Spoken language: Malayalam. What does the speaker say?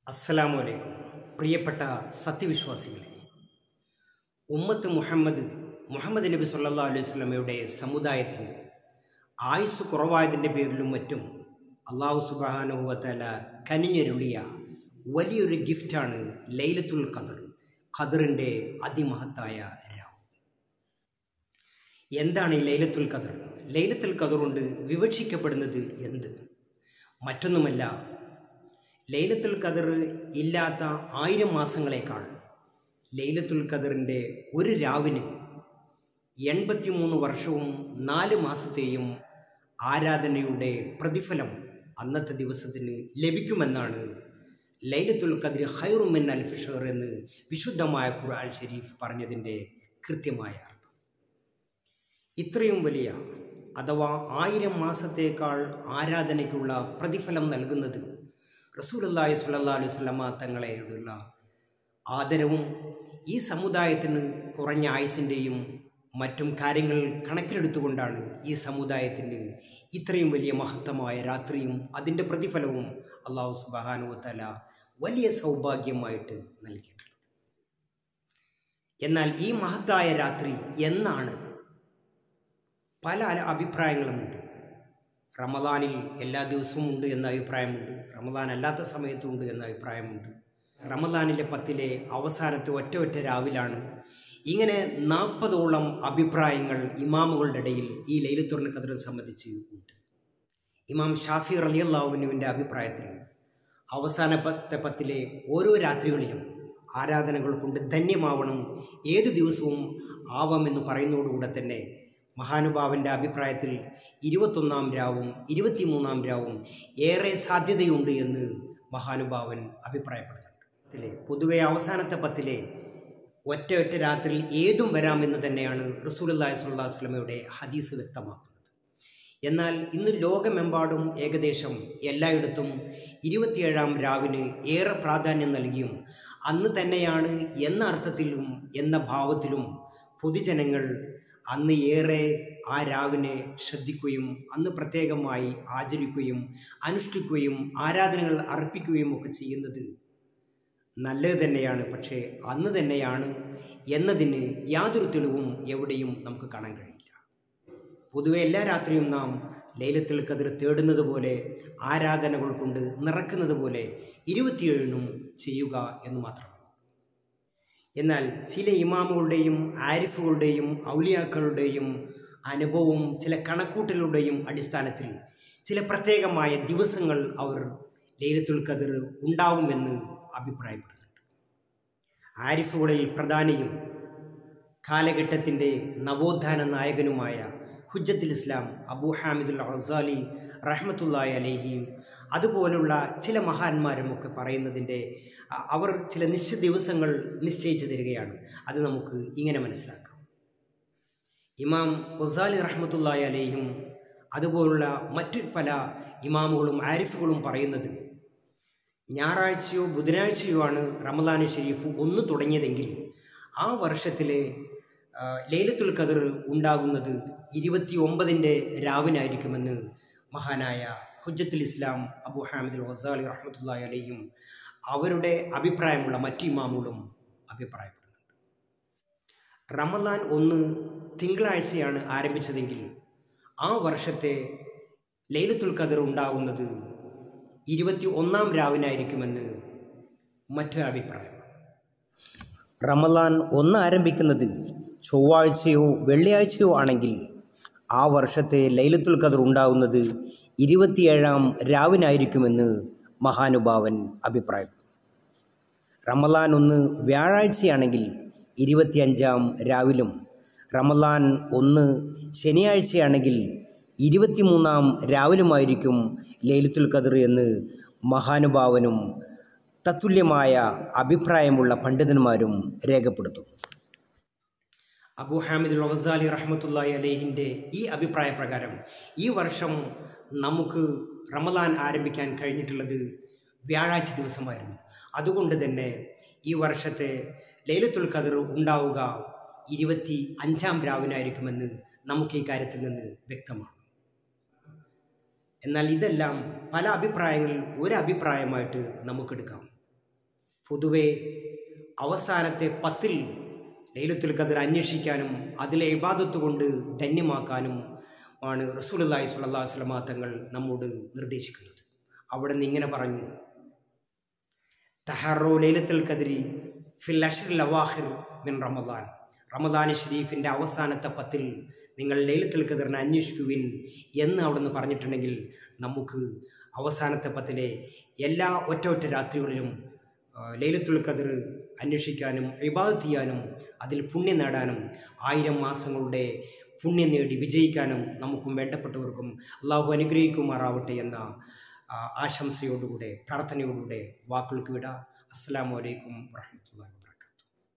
അസ്സലാമു അലൈക്കും പ്രിയപ്പെട്ട സത്യവിശ്വാസികളെ ഉമ്മത്ത് മുഹമ്മദ് മുഹമ്മദ് നബി സല്ലാ അലൈഹി സ്വലമയുടെ സമുദായത്തിന് ആയുസ് കുറവായതിൻ്റെ പേരിലും മറ്റും അള്ളാഹു സുബാനുഭവത്തല കനിഞ്ഞരുളിയ വലിയൊരു ഗിഫ്റ്റാണ് ലൈലത്തുൽ ഖദർ ഖദറിൻ്റെ അതിമഹത്തായ രാവ് എന്താണ് ഈ ലൈലത്തുൽ ഖദർ ലൈലത്തുൽ ഖദർ കൊണ്ട് വിവക്ഷിക്കപ്പെടുന്നത് എന്ത് മറ്റൊന്നുമല്ല ലൈലത്തുൽ ഖദർ ഇല്ലാത്ത ആയിരം മാസങ്ങളെക്കാൾ ലൈലത്തുൽ ഖദറിൻ്റെ ഒരു രാവിന് എൺപത്തിമൂന്ന് വർഷവും നാല് മാസത്തെയും ആരാധനയുടെ പ്രതിഫലം അന്നത്തെ ദിവസത്തിന് ലഭിക്കുമെന്നാണ് ലൈലത്തുൽ ഖദർ ഹൈറുമിൻ അൽഫിഷർ എന്ന് വിശുദ്ധമായ ഖുർആൻ ഷരീഫ് പറഞ്ഞതിൻ്റെ കൃത്യമായ അർത്ഥം ഇത്രയും വലിയ അഥവാ ആയിരം മാസത്തേക്കാൾ ആരാധനയ്ക്കുള്ള പ്രതിഫലം നൽകുന്നത് റസൂലല്ലാഹി സ്വല്ലല്ലാഹു അലൈഹി വസല്ലമ തങ്ങളെയോടുള്ള ആദരവും ഈ സമുദായത്തിന് കുറഞ്ഞ ആയുസിൻ്റെയും മറ്റും കാര്യങ്ങൾ കണക്കിലെടുത്തുകൊണ്ടാണ് ഈ സമുദായത്തിന് ഇത്രയും വലിയ മഹത്തമായ രാത്രിയും അതിൻ്റെ പ്രതിഫലവും അള്ളാഹു സുബാനുവത്തല വലിയ സൗഭാഗ്യമായിട്ട് നൽകിയിട്ടുള്ളത് എന്നാൽ ഈ മഹത്തായ രാത്രി എന്നാണ് പല അഭിപ്രായങ്ങളുമുണ്ട് റമദാനിൽ എല്ലാ ദിവസവും ഉണ്ട് എന്ന അഭിപ്രായമുണ്ട് റമദാൻ അല്ലാത്ത സമയത്തും ഉണ്ട് എന്ന അഭിപ്രായമുണ്ട് റമദാനിലെ പത്തിലെ അവസാനത്തെ ഒറ്റ ഒറ്റ രാവിലാണ് ഇങ്ങനെ നാൽപ്പതോളം അഭിപ്രായങ്ങൾ ഇമാമുകളുടെ ഇടയിൽ ഈ ലൈലത്തുറിന് കതിരെ സംബന്ധിച്ച് ഉണ്ട് ഇമാം ഷാഫി അലി അള്ളാഹുവിനുവിൻ്റെ അഭിപ്രായത്തിൽ അവസാനത്തെ പത്തിലെ ഓരോ രാത്രികളിലും ആരാധനകൾ കൊണ്ട് ധന്യമാവണം ഏത് ദിവസവും ആവാമെന്ന് പറയുന്നതോടുകൂടെ തന്നെ മഹാനുഭാവൻ്റെ അഭിപ്രായത്തിൽ ഇരുപത്തൊന്നാം രാവും ഇരുപത്തിമൂന്നാം രാവും ഏറെ സാധ്യതയുണ്ട് എന്ന് മഹാനുഭാവൻ അഭിപ്രായപ്പെടുന്നുണ്ട് പത്തിലെ പൊതുവെ അവസാനത്തെ പത്തിലെ ഒറ്റ ഒറ്റ രാത്രിയിൽ ഏതും വരാമെന്ന് തന്നെയാണ് റസൂലുല്ലാഹി സ്വല്ലല്ലാഹു അലൈഹി വസല്ലമയുടെ ഹദീസ് വ്യക്തമാക്കുന്നത് എന്നാൽ ഇന്ന് ലോകമെമ്പാടും ഏകദേശം എല്ലായിടത്തും ഇരുപത്തിയേഴാം രാവിന് ഏറെ പ്രാധാന്യം നൽകിയും അന്ന് തന്നെയാണ് എന്ന അർത്ഥത്തിലും എന്ന ഭാവത്തിലും പൊതുജനങ്ങൾ അന്ന് ഏറെ ആ രാവിനെ ശ്രദ്ധിക്കുകയും അന്ന് പ്രത്യേകമായി ആചരിക്കുകയും അനുഷ്ഠിക്കുകയും ആരാധനകൾ അർപ്പിക്കുകയും ഒക്കെ ചെയ്യുന്നത് നല്ലത് തന്നെയാണ് പക്ഷേ അന്ന് തന്നെയാണ് എന്നതിന് യാതൊരു തെളിവും എവിടെയും നമുക്ക് കാണാൻ കഴിയില്ല പൊതുവെ എല്ലാ രാത്രിയും നാം ലൈലത്തിൽ കതിർ തേടുന്നത് പോലെ ആരാധനകൾ കൊണ്ട് നിറക്കുന്നത് പോലെ ഇരുപത്തിയേഴിനും ചെയ്യുക എന്ന് മാത്രമാണ് എന്നാൽ ചില ഇമാമുകളുടെയും ആരിഫുകളുടെയും ഔലിയാക്കളുടെയും അനുഭവവും ചില കണക്കൂട്ടലുടെയും അടിസ്ഥാനത്തിൽ ചില പ്രത്യേകമായ ദിവസങ്ങൾ അവർ ലൈലത്തുൽ ഖദർ ഉണ്ടാവുമെന്ന് അഭിപ്രായപ്പെടുന്നുണ്ട് ആരിഫുകളിൽ പ്രധാനിയും കാലഘട്ടത്തിൻ്റെ നവോത്ഥാന നായകനുമായ ഹുജ്ജത്തുൽ ഇസ്ലാം അബൂ ഹാമിദുൽ അസാലി റഹ്മത്തുല്ലായി അലേഹിയും അതുപോലുള്ള ചില മഹാന്മാരും ഒക്കെ പറയുന്നതിൻ്റെ അവർ ചില നിശ്ചിത ദിവസങ്ങൾ നിശ്ചയിച്ചു തരികയാണ് അത് നമുക്ക് ഇങ്ങനെ മനസ്സിലാക്കാം ഇമാം ഒസാലി റഹ്മത്തുല്ലായി അലേഹിം അതുപോലുള്ള മറ്റു പല ഇമാമുകളും ആരിഫുകളും പറയുന്നത് ഞായറാഴ്ചയോ ബുധനാഴ്ചയോ ആണ് റമദാൻ ഷെരീഫ് ഒന്ന് തുടങ്ങിയതെങ്കിൽ ആ വർഷത്തിലെ ലൈലത്തുൽ ഖദർ ഉണ്ടാകുന്നത് ഇരുപത്തി ഒമ്പതിൻ്റെ രാവിനായിരിക്കുമെന്ന് മഹാനായ ഹുജ്ജത്തുൽ ഇസ്ലാം അബു ഹാമിദുൽ വസാലി റഹ്മത്തുല്ലാ അലയും അവരുടെ അഭിപ്രായമുള്ള മറ്റു ഇമാമുകളും അഭിപ്രായപ്പെടുന്നുണ്ട് റമദാൻ ഒന്ന് തിങ്കളാഴ്ചയാണ് ആരംഭിച്ചതെങ്കിൽ ആ വർഷത്തെ ലൈലത്തുൽ ഖദർ ഉണ്ടാകുന്നത് ഇരുപത്തി ഒന്നാം രാവിനായിരിക്കുമെന്ന് മറ്റൊരു അഭിപ്രായം റമദാൻ ഒന്ന് ആരംഭിക്കുന്നത് ചൊവ്വാഴ്ചയോ വെള്ളിയാഴ്ചയോ ആണെങ്കിൽ ആ വർഷത്തെ ലൈലത്തുൽ ഖദർ ഉണ്ടാകുന്നത് ഇരുപത്തിയേഴാം രാവിനായിരിക്കുമെന്ന് മഹാനുഭാവൻ അഭിപ്രായം റമദാൻ ഒന്ന് വ്യാഴാഴ്ചയാണെങ്കിൽ ഇരുപത്തിയഞ്ചാം രാവിലും റമദാൻ ഒന്ന് ശനിയാഴ്ചയാണെങ്കിൽ ഇരുപത്തിമൂന്നാം രാവിലുമായിരിക്കും ലൈലത്തുൽ ഖദർ എന്ന് മഹാനുഭാവനും തത്തുല്യമായ അഭിപ്രായമുള്ള പണ്ഡിതന്മാരും രേഖപ്പെടുത്തും അബു ഹാമിദ് റസാലി റഹ്മത്തുല്ലായി അലേഹിൻ്റെ ഈ അഭിപ്രായ പ്രകാരം ഈ വർഷം നമുക്ക് റമദാൻ ആരംഭിക്കാൻ കഴിഞ്ഞിട്ടുള്ളത് വ്യാഴാഴ്ച ദിവസമായിരുന്നു അതുകൊണ്ട് തന്നെ ഈ വർഷത്തെ ലൈലത്തുൽ ഖദർ ഉണ്ടാവുക ഇരുപത്തി അഞ്ചാം രാവിനായിരിക്കുമെന്ന് നമുക്ക് ഈ കാര്യത്തിൽ നിന്ന് വ്യക്തമാണ് എന്നാൽ ഇതെല്ലാം പല അഭിപ്രായങ്ങളിൽ ഒരു അഭിപ്രായമായിട്ട് നമുക്കെടുക്കാം പൊതുവെ അവസാനത്തെ പത്തിൽ ലൈലത്തുൽ ഖദർ അന്വേഷിക്കാനും അതിലെ ഇബാദത്ത് കൊണ്ട് ധന്യമാക്കാനും ആണ് റസൂലുള്ളാഹി സ്വല്ലല്ലാഹു അലൈഹി വസല്ലമ തങ്ങൾ നമ്മോട് നിർദ്ദേശിക്കുന്നത് അവിടെ നിന്ന് ഇങ്ങനെ പറഞ്ഞു തഹറോ ലൈലത്തുൽ ഖദരി ഫിൽ അഷ്റിൽ അവാഹിർ മിൻ റമദാൻ റമദാൻ ഷരീഫിൻ്റെ അവസാനത്തെ പത്തിൽ നിങ്ങൾ ലൈലത്തുൽ ഖദറിനെ അന്വേഷിക്കുവിൻ എന്ന് അവിടുന്ന് പറഞ്ഞിട്ടുണ്ടെങ്കിൽ നമുക്ക് അവസാനത്തെ പത്തിലെ എല്ലാ ഒറ്റ ഒറ്റ രാത്രികളിലും ആ, ലൈലത്തുൽ ഖദർ അന്വേഷിക്കാനും ഇബാദത്ത് ചെയ്യാനും അതിൽ പുണ്യം നേടാനും ആയിരം മാസങ്ങളുടെ പുണ്യം നേടി വിജയിക്കാനും നമുക്കും വേണ്ടപ്പെട്ടവർക്കും അള്ളാഹു അനുഗ്രഹിക്കുമാറാവട്ടെ എന്ന ആ, ആശംസയോടുകൂടെ പ്രാർത്ഥനയോടുകൂടെ വാക്കുകൾക്ക് വിടാം അസ്സാം വലൈക്കും വാഹമത്തുള്ള